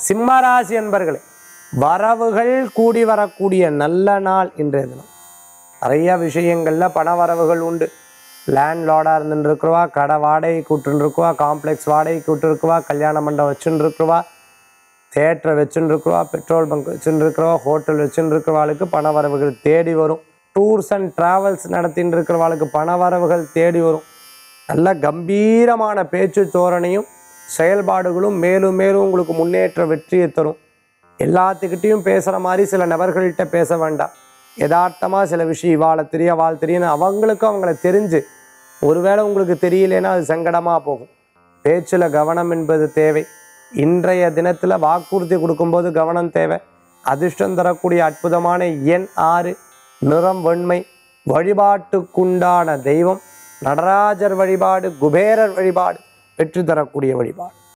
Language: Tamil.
சிம்மராசி என்பர்களே வரவுகள் கூடி வரக்கூடிய நல்ல நாள் இன்றைய தினம் நிறைய விஷயங்களில் பண வரவுகள் உண்டு லேண்ட் லார்டாக இருந்துட்டு இருக்கிறவா கடை வாடகை கூட்டுருக்குவா காம்ப்ளெக்ஸ் வாடகை கூட்டுருக்குவா கல்யாண மண்டபம் வச்சுன்னு இருக்கிறவா தேட்டரை வச்சுன்னு இருக்கிறவா பெட்ரோல் பங்க் வச்சுன்னு இருக்கிறவா ஹோட்டல் வச்சுன்னு இருக்கிறவாளுக்கு பண வரவுகள் தேடி வரும் டூர்ஸ் அண்ட் ட்ராவல்ஸ் நடத்தின்னு இருக்கிறவாளுக்கு பண வரவுகள் தேடி வரும் நல்ல கம்பீரமான பேச்சு தோரணையும் செயல்பாடுகளும் மேலும் மேலும் உங்களுக்கு முன்னேற்ற வெற்றியை தரும் எல்லாத்துக்கிட்டையும் பேசுகிற மாதிரி சில நபர்கள்ட்ட பேச வேண்டாம் யதார்த்தமாக சில விஷயம் இவாளை தெரிய வாழ் தெரியும்னு அவங்களுக்கும் அவங்கள தெரிஞ்சு ஒருவேளை உங்களுக்கு தெரியலனா அது சங்கடமாக போகும் பேச்சில் கவனம் என்பது தேவை இன்றைய தினத்தில் வாக்குறுதி கொடுக்கும்போது கவனம் தேவை அதிர்ஷ்டம் தரக்கூடிய அற்புதமான எண் ஆறு நிறம் வெண்மை வழிபாட்டுக்குண்டான தெய்வம் நடராஜர் வழிபாடு குபேரர் வழிபாடு வெற்றி தரக்கூடிய வழிபாடு